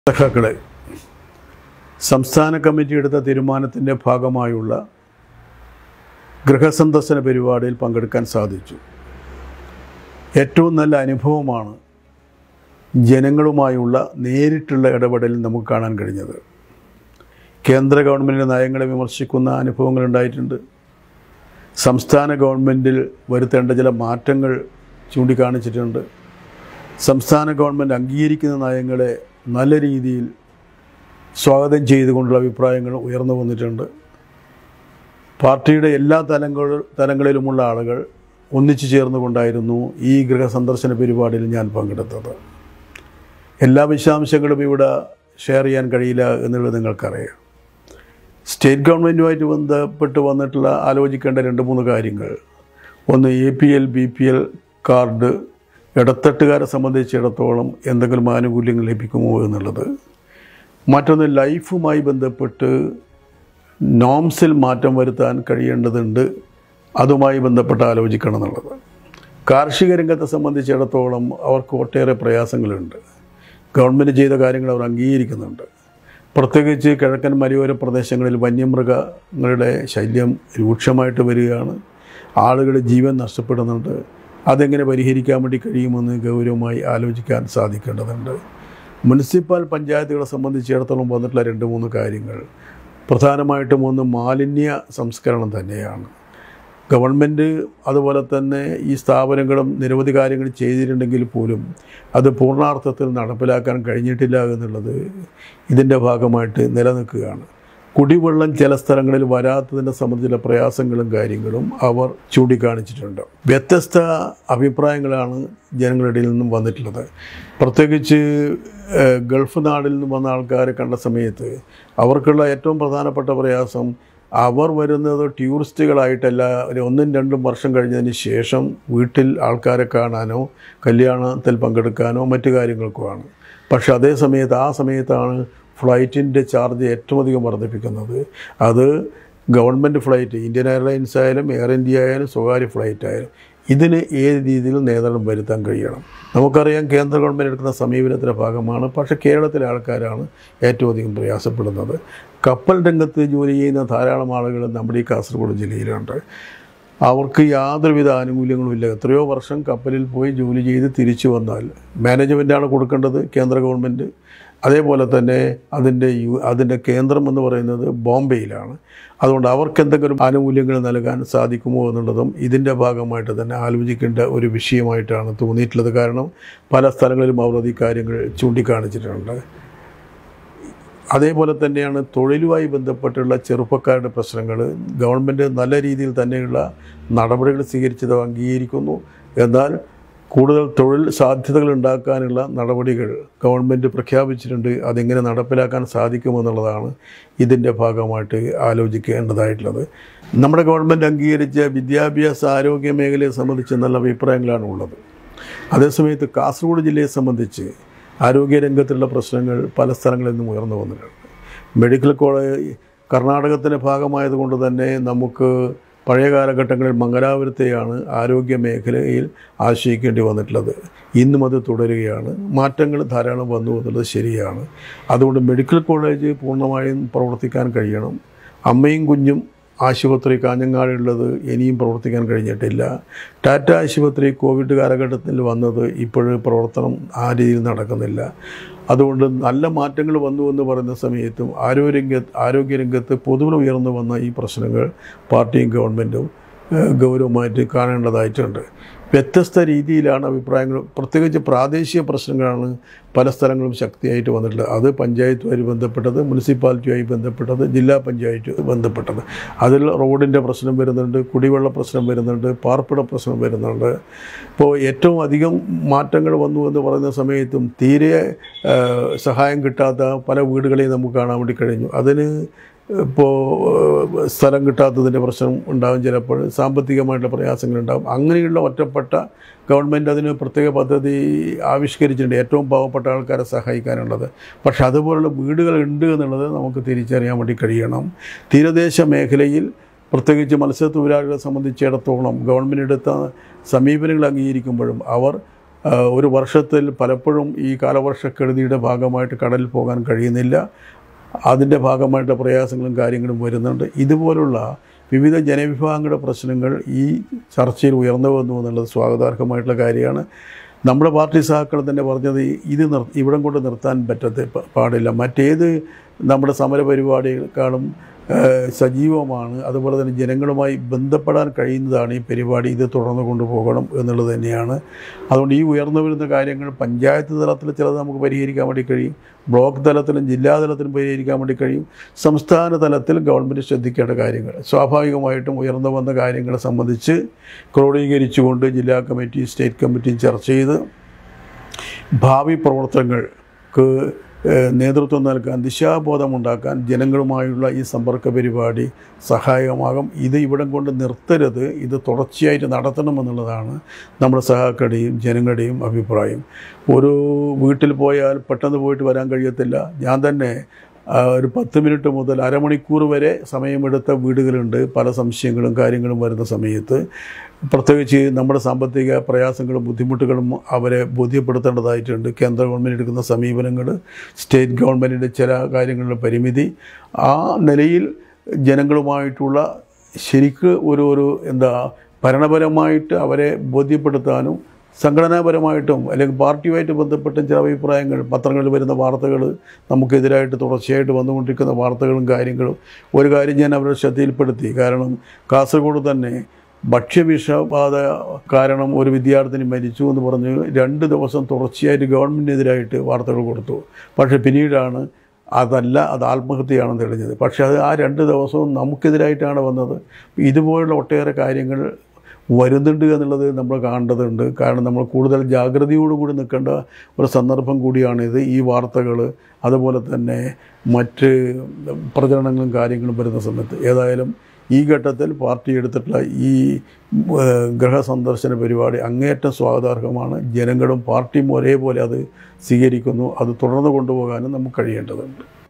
സഖാക്കളെ സംസ്ഥാന കമ്മിറ്റി എടുത്ത തീരുമാനത്തിൻ്റെ ഭാഗമായുള്ള ഗൃഹസന്ദർശന പരിപാടിയിൽ പങ്കെടുക്കാൻ സാധിച്ചു ഏറ്റവും നല്ല അനുഭവമാണ് ജനങ്ങളുമായുള്ള നേരിട്ടുള്ള ഇടപെടലിൽ നമുക്ക് കാണാൻ കഴിഞ്ഞത് കേന്ദ്ര ഗവൺമെൻറ്റിൻ്റെ നയങ്ങളെ വിമർശിക്കുന്ന അനുഭവങ്ങൾ ഉണ്ടായിട്ടുണ്ട് സംസ്ഥാന ഗവൺമെൻറ്റിൽ വരുത്തേണ്ട ചില മാറ്റങ്ങൾ ചൂണ്ടിക്കാണിച്ചിട്ടുണ്ട് സംസ്ഥാന ഗവൺമെൻറ് അംഗീകരിക്കുന്ന നയങ്ങളെ നല്ല രീതിയിൽ സ്വാഗതം ചെയ്തുകൊണ്ടുള്ള അഭിപ്രായങ്ങൾ ഉയർന്നു വന്നിട്ടുണ്ട് പാർട്ടിയുടെ എല്ലാ തലങ്ങൾ തലങ്ങളിലുമുള്ള ആളുകൾ ഒന്നിച്ചു ചേർന്നുകൊണ്ടായിരുന്നു ഈ ഗൃഹസന്ദർശന പരിപാടിയിൽ ഞാൻ പങ്കെടുത്തത് എല്ലാ വിശദാംശങ്ങളും ഇവിടെ ഷെയർ ചെയ്യാൻ കഴിയില്ല എന്നുള്ളത് നിങ്ങൾക്കറിയാം സ്റ്റേറ്റ് ഗവൺമെൻറ്റുമായിട്ട് ബന്ധപ്പെട്ട് വന്നിട്ടുള്ള ആലോചിക്കേണ്ട രണ്ട് മൂന്ന് കാര്യങ്ങൾ ഒന്ന് A P L B P L card ഇടത്തട്ടുകാരെ സംബന്ധിച്ചിടത്തോളം എന്തെങ്കിലും ആനുകൂല്യങ്ങൾ ലഭിക്കുമോ എന്നുള്ളത് മറ്റൊന്ന് ലൈഫുമായി ബന്ധപ്പെട്ട് നോംസിൽ മാറ്റം വരുത്താൻ കഴിയേണ്ടതുണ്ട് അതുമായി ബന്ധപ്പെട്ട് ആലോചിക്കണം എന്നുള്ളത് കാർഷിക രംഗത്തെ സംബന്ധിച്ചിടത്തോളം അവർക്ക് ഒട്ടേറെ പ്രയാസങ്ങളുണ്ട് ഗവൺമെൻറ് ചെയ്ത കാര്യങ്ങൾ അവർ അംഗീകരിക്കുന്നുണ്ട് പ്രത്യേകിച്ച് കിഴക്കൻ മലയോര പ്രദേശങ്ങളിൽ വന്യമൃഗങ്ങളുടെ ശല്യം രൂക്ഷമായിട്ട് വരികയാണ് ആളുകളുടെ ജീവൻ നഷ്ടപ്പെടുന്നുണ്ട് അതെങ്ങനെ പരിഹരിക്കാൻ വേണ്ടി കഴിയുമെന്ന് ഗൗരവമായി ആലോചിക്കാൻ സാധിക്കേണ്ടതുണ്ട് മുനിസിപ്പൽ പഞ്ചായത്തുകളെ സംബന്ധിച്ചിടത്തോളം വന്നിട്ടുള്ള രണ്ട് മൂന്ന് കാര്യങ്ങൾ പ്രധാനമായിട്ടും ഒന്ന് മാലിന്യ സംസ്കരണം തന്നെയാണ് ഗവൺമെൻറ് അതുപോലെ തന്നെ ഈ സ്ഥാപനങ്ങളും നിരവധി കാര്യങ്ങൾ ചെയ്തിട്ടുണ്ടെങ്കിൽ പോലും അത് പൂർണ്ണാർത്ഥത്തിൽ നടപ്പിലാക്കാൻ കഴിഞ്ഞിട്ടില്ല എന്നുള്ളത് ഇതിൻ്റെ ഭാഗമായിട്ട് നിലനിൽക്കുകയാണ് കുടിവെള്ളം ചില സ്ഥലങ്ങളിൽ വരാത്തതിനെ സംബന്ധിച്ചുള്ള പ്രയാസങ്ങളും കാര്യങ്ങളും അവർ ചൂണ്ടിക്കാണിച്ചിട്ടുണ്ട് വ്യത്യസ്ത അഭിപ്രായങ്ങളാണ് ജനങ്ങളുടെ ഇടയിൽ നിന്നും വന്നിട്ടുള്ളത് പ്രത്യേകിച്ച് ഏഹ്, ഗൾഫ് നാടിൽ നിന്ന് വന്ന ആൾക്കാരെ കണ്ട സമയത്ത് അവർക്കുള്ള ഏറ്റവും പ്രധാനപ്പെട്ട പ്രയാസം അവർ വരുന്നത് ടൂറിസ്റ്റുകളായിട്ടല്ല ഒരു ഒന്നും രണ്ടും വർഷം കഴിഞ്ഞതിന് ശേഷം വീട്ടിൽ ആൾക്കാരെ കാണാനോ കല്യാണത്തിൽ പങ്കെടുക്കാനോ മറ്റു കാര്യങ്ങൾക്കുമാണ് പക്ഷെ അതേ സമയത്ത് ആ സമയത്താണ് ഫ്ലൈറ്റിൻ്റെ ചാർജ് ഏറ്റവും അധികം വർദ്ധിപ്പിക്കുന്നത് അത് ഗവൺമെൻറ് ഫ്ലൈറ്റ് ഇന്ത്യൻ എയർലൈൻസ് ആയാലും എയർ ഇന്ത്യ ആയാലും സ്വകാര്യ ഫ്ലൈറ്റ് ആയാലും ഇതിന് ഏത് രീതിയിൽ നിയന്ത്രണം വരുത്താൻ കഴിയണം നമുക്കറിയാം കേന്ദ്ര ഗവൺമെൻറ് എടുക്കുന്ന സമീപനത്തിൻ്റെ ഭാഗമാണ് പക്ഷേ കേരളത്തിലെ ആൾക്കാരാണ് ഏറ്റവും അധികം പ്രയാസപ്പെടുന്നത് കപ്പൽ രംഗത്ത് ജോലി ചെയ്യുന്ന ധാരാളം ആളുകൾ നമ്മുടെ ഈ കാസർഗോഡ് ജില്ലയിലുണ്ട് അവർക്ക് യാതൊരുവിധ ആനുകൂല്യങ്ങളും ഇല്ല എത്രയോ വർഷം കപ്പലിൽ പോയി ജോലി ചെയ്ത് തിരിച്ചു വന്നാൽ മാനേജ്മെൻറ്റാണ് കൊടുക്കേണ്ടത് കേന്ദ്ര ഗവൺമെൻറ് അതേപോലെ തന്നെ അതിൻ്റെ യു അതിൻ്റെ കേന്ദ്രം എന്ന് പറയുന്നത് ബോംബെയിലാണ് അതുകൊണ്ട് അവർക്ക് എന്തെങ്കിലും ആനുകൂല്യങ്ങൾ നൽകാൻ സാധിക്കുമോ എന്നുള്ളതും ഇതിൻ്റെ ഭാഗമായിട്ട് തന്നെ ആലോചിക്കേണ്ട ഒരു വിഷയമായിട്ടാണ് തോന്നിയിട്ടുള്ളത് കാരണം പല സ്ഥലങ്ങളിലും അവർ ഈ കാര്യങ്ങൾ ചൂണ്ടിക്കാണിച്ചിട്ടുണ്ട് അതേപോലെ തന്നെയാണ് തൊഴിലുമായി ബന്ധപ്പെട്ടുള്ള ചെറുപ്പക്കാരുടെ പ്രശ്നങ്ങൾ ഗവൺമെൻറ് നല്ല രീതിയിൽ തന്നെയുള്ള നടപടികൾ സ്വീകരിച്ചത് അംഗീകരിക്കുന്നു എന്നാൽ കൂടുതൽ തൊഴിൽ സാധ്യതകൾ ഉണ്ടാക്കാനുള്ള നടപടികൾ ഗവൺമെൻറ് പ്രഖ്യാപിച്ചിട്ടുണ്ട് അതെങ്ങനെ നടപ്പിലാക്കാൻ സാധിക്കുമെന്നുള്ളതാണ് ഇതിൻ്റെ ഭാഗമായിട്ട് ആലോചിക്കേണ്ടതായിട്ടുള്ളത് നമ്മുടെ ഗവൺമെൻറ് അംഗീകരിച്ച വിദ്യാഭ്യാസ ആരോഗ്യ മേഖലയെ സംബന്ധിച്ച് നല്ല അഭിപ്രായങ്ങളാണ് ഉള്ളത് അതേസമയത്ത് കാസർഗോഡ് ജില്ലയെ സംബന്ധിച്ച് ആരോഗ്യരംഗത്തുള്ള പ്രശ്നങ്ങൾ പല സ്ഥലങ്ങളിൽ നിന്നും ഉയർന്നു വന്നിട്ടുണ്ട് മെഡിക്കൽ കോളേജ് കർണാടകത്തിൻ്റെ ഭാഗമായതുകൊണ്ട് തന്നെ നമുക്ക് പഴയ കാലഘട്ടങ്ങളിൽ മംഗലാപുരത്തെയാണ് ആരോഗ്യ മേഖലയിൽ ആശ്രയിക്കേണ്ടി വന്നിട്ടുള്ളത് ഇന്നും അത് തുടരുകയാണ് മാറ്റങ്ങൾ ധാരാളം വന്നു എന്നുള്ളത് ശരിയാണ് അതുകൊണ്ട് മെഡിക്കൽ കോളേജ് പൂർണ്ണമായും പ്രവർത്തിക്കാൻ കഴിയണം അമ്മയും കുഞ്ഞും ആശുപത്രി കാഞ്ഞങ്ങാടുള്ളത് ഇനിയും പ്രവർത്തിക്കാൻ കഴിഞ്ഞിട്ടില്ല ടാറ്റ ആശുപത്രി കോവിഡ് കാലഘട്ടത്തിൽ വന്നത് ഇപ്പോഴും പ്രവർത്തനം ആ രീതിയിൽ നടക്കുന്നില്ല അതുകൊണ്ട് നല്ല മാറ്റങ്ങൾ വന്നു എന്ന് പറയുന്ന സമയത്തും ആരോഗ്യ ആരോഗ്യരംഗത്ത് പൊതുവിൽ ഉയർന്നു വന്ന ഈ പ്രശ്നങ്ങൾ പാർട്ടിയും ഗവൺമെൻറ്റും ഏഹ്, ഗൗരവമായിട്ട് കാണേണ്ടതായിട്ടുണ്ട് വ്യത്യസ്ത രീതിയിലാണ് അഭിപ്രായങ്ങൾ പ്രത്യേകിച്ച് പ്രാദേശിക പ്രശ്നങ്ങളാണ് പല സ്ഥലങ്ങളും ശക്തിയായിട്ട് വന്നിട്ടുള്ളത് അത് പഞ്ചായത്തുമായി ബന്ധപ്പെട്ടത് മുനിസിപ്പാലിറ്റിയുമായി ബന്ധപ്പെട്ടത് ജില്ലാ പഞ്ചായത്ത് ബന്ധപ്പെട്ടത് അതിൽ റോഡിൻ്റെ പ്രശ്നം വരുന്നുണ്ട് കുടിവെള്ള പ്രശ്നം വരുന്നുണ്ട് പാർപ്പിട പ്രശ്നം വരുന്നുണ്ട് ഇപ്പോൾ ഏറ്റവും അധികം മാറ്റങ്ങൾ വന്നു എന്ന് പറയുന്ന സമയത്തും തീരെ ആ, സഹായം കിട്ടാത്ത പല വീടുകളെയും നമുക്ക് കാണാൻ വേണ്ടി കഴിഞ്ഞു അതിന് ഇപ്പോൾ സ്ഥലം കിട്ടാത്തതിൻ്റെ പ്രശ്നം ഉണ്ടാകും ചിലപ്പോൾ സാമ്പത്തികമായിട്ടുള്ള പ്രയാസങ്ങളുണ്ടാകും അങ്ങനെയുള്ള ഒറ്റപ്പെട്ട ഗവൺമെൻറ് അതിന് പ്രത്യേക പദ്ധതി ആവിഷ്കരിച്ചിട്ടുണ്ട് ഏറ്റവും പാവപ്പെട്ട ആൾക്കാരെ സഹായിക്കാനുള്ളത് പക്ഷെ അതുപോലുള്ള വീടുകൾ ഉണ്ട് എന്നുള്ളത് നമുക്ക് തിരിച്ചറിയാൻ വേണ്ടി കഴിയണം തീരദേശ മേഖലയിൽ പ്രത്യേകിച്ച് മത്സ്യത്തൊഴിലാളികളെ സംബന്ധിച്ചിടത്തോളം ഗവൺമെൻറ് എടുത്ത സമീപനങ്ങൾ അംഗീകരിക്കുമ്പോഴും അവർ ആ, ഒരു വർഷത്തിൽ പലപ്പോഴും ഈ കാലവർഷക്കെടുതിയുടെ ഭാഗമായിട്ട് കടലിൽ പോകാൻ കഴിയുന്നില്ല അതിൻ്റെ ഭാഗമായിട്ട് പ്രയാസങ്ങളും കാര്യങ്ങളും വരുന്നുണ്ട് ഇതുപോലുള്ള വിവിധ ജനവിഭാഗങ്ങളുടെ പ്രശ്നങ്ങൾ ഈ ചർച്ചയിൽ ഉയർന്നു വന്നു എന്നുള്ളത് സ്വാഗതാർഹമായിട്ടുള്ള കാര്യമാണ് നമ്മുടെ പാർട്ടി സഹാക്കൾ തന്നെ പറഞ്ഞത് ഇത് നിർ ഇവിടം കൊണ്ട് നിർത്താൻ പറ്റത്തെ പ- പാടില്ല മറ്റേത് നമ്മുടെ സമര പരിപാടികളെക്കാളും ഏഹ്, സജീവമാണ് അതുപോലെ തന്നെ ജനങ്ങളുമായി ബന്ധപ്പെടാൻ കഴിയുന്നതാണ് ഈ പരിപാടി ഇത് തുടർന്ന് കൊണ്ടുപോകണം എന്നുള്ളത് തന്നെയാണ് അതുകൊണ്ട് ഈ ഉയർന്നു വരുന്ന കാര്യങ്ങൾ പഞ്ചായത്ത് തലത്തിൽ ചിലത് നമുക്ക് പരിഹരിക്കാൻ വേണ്ടി കഴിയും ബ്ലോക്ക് തലത്തിലും ജില്ലാ തലത്തിലും പരിഹരിക്കാൻ വേണ്ടി കഴിയും സംസ്ഥാന തലത്തിൽ ഗവൺമെൻറ് ശ്രദ്ധിക്കേണ്ട കാര്യങ്ങൾ സ്വാഭാവികമായിട്ടും ഉയർന്നു വന്ന കാര്യങ്ങളെ സംബന്ധിച്ച് ക്രോഡീകരിച്ചുകൊണ്ട് ജില്ലാ കമ്മിറ്റി സ്റ്റേറ്റ് കമ്മിറ്റിയും ചർച്ച ചെയ്ത് ഭാവി പ്രവർത്തനങ്ങൾക്ക് ഏഹ്, നേതൃത്വം നൽകാൻ ദിശാബോധമുണ്ടാക്കാൻ ജനങ്ങളുമായുള്ള ഈ സമ്പർക്ക പരിപാടി സഹായകമാകും ഇത് ഇവിടം കൊണ്ട് നിർത്തരുത് ഇത് തുടർച്ചയായിട്ട് നടത്തണമെന്നുള്ളതാണ് നമ്മുടെ സഹാക്കളുടെയും ജനങ്ങളുടെയും അഭിപ്രായം ഒരു വീട്ടിൽ പോയാൽ പെട്ടെന്ന് പോയിട്ട് വരാൻ കഴിയത്തില്ല ഞാൻ തന്നെ ആ, ഒരു പത്ത് മിനിറ്റ് മുതൽ അരമണിക്കൂർ വരെ സമയമെടുത്ത വീടുകളുണ്ട് പല സംശയങ്ങളും കാര്യങ്ങളും വരുന്ന സമയത്ത് പ്രത്യേകിച്ച് നമ്മുടെ സാമ്പത്തിക പ്രയാസങ്ങളും ബുദ്ധിമുട്ടുകളും അവരെ ബോധ്യപ്പെടുത്തേണ്ടതായിട്ടുണ്ട് കേന്ദ്ര ഗവൺമെൻറ് എടുക്കുന്ന സമീപനങ്ങൾ സ്റ്റേറ്റ് ഗവൺമെൻറ്റിൻ്റെ ചില കാര്യങ്ങളുടെ പരിമിതി ആ നിലയിൽ ജനങ്ങളുമായിട്ടുള്ള ശരിക്ക് ഒരു ഒരു എന്താ ഭരണപരമായിട്ട് അവരെ ബോധ്യപ്പെടുത്താനും സംഘടനാപരമായിട്ടും അല്ലെങ്കിൽ പാർട്ടിയുമായിട്ട് ബന്ധപ്പെട്ടും ചില അഭിപ്രായങ്ങൾ പത്രങ്ങളിൽ വരുന്ന വാർത്തകൾ നമുക്കെതിരായിട്ട് തുടർച്ചയായിട്ട് വന്നുകൊണ്ടിരിക്കുന്ന വാർത്തകളും കാര്യങ്ങളും ഒരു കാര്യം ഞാൻ അവരുടെ ശ്രദ്ധയിൽപ്പെടുത്തി കാരണം കാസർഗോഡ് തന്നെ ഭക്ഷ്യവിഷബാധ കാരണം ഒരു വിദ്യാർത്ഥിനി മരിച്ചു എന്ന് പറഞ്ഞ് രണ്ട് ദിവസം തുടർച്ചയായിട്ട് ഗവൺമെൻറ്റിനെതിരായിട്ട് വാർത്തകൾ കൊടുത്തു പക്ഷേ പിന്നീടാണ് അതല്ല അത് ആത്മഹത്യയാണെന്ന് തെളിഞ്ഞത് പക്ഷേ അത് ആ രണ്ട് ദിവസവും നമുക്കെതിരായിട്ടാണ് വന്നത് ഇതുപോലുള്ള ഒട്ടേറെ കാര്യങ്ങൾ വരുന്നുണ്ട് എന്നുള്ളത് നമ്മൾ കാണേണ്ടതുണ്ട് കാരണം നമ്മൾ കൂടുതൽ ജാഗ്രതയോടുകൂടി നിൽക്കേണ്ട ഒരു സന്ദർഭം കൂടിയാണിത് ഈ വാർത്തകൾ അതുപോലെ തന്നെ മറ്റ് പ്രചരണങ്ങളും കാര്യങ്ങളും വരുന്ന സമയത്ത് ഏതായാലും ഈ ഘട്ടത്തിൽ പാർട്ടി എടുത്തിട്ടുള്ള ഈ ഏഹ്, ഗൃഹസന്ദർശന പരിപാടി അങ്ങേയറ്റം സ്വാഗതാർഹമാണ് ജനങ്ങളും പാർട്ടിയും ഒരേപോലെ അത് സ്വീകരിക്കുന്നു അത് തുടർന്ന് കൊണ്ടുപോകാനും നമുക്ക് കഴിയേണ്ടതുണ്ട്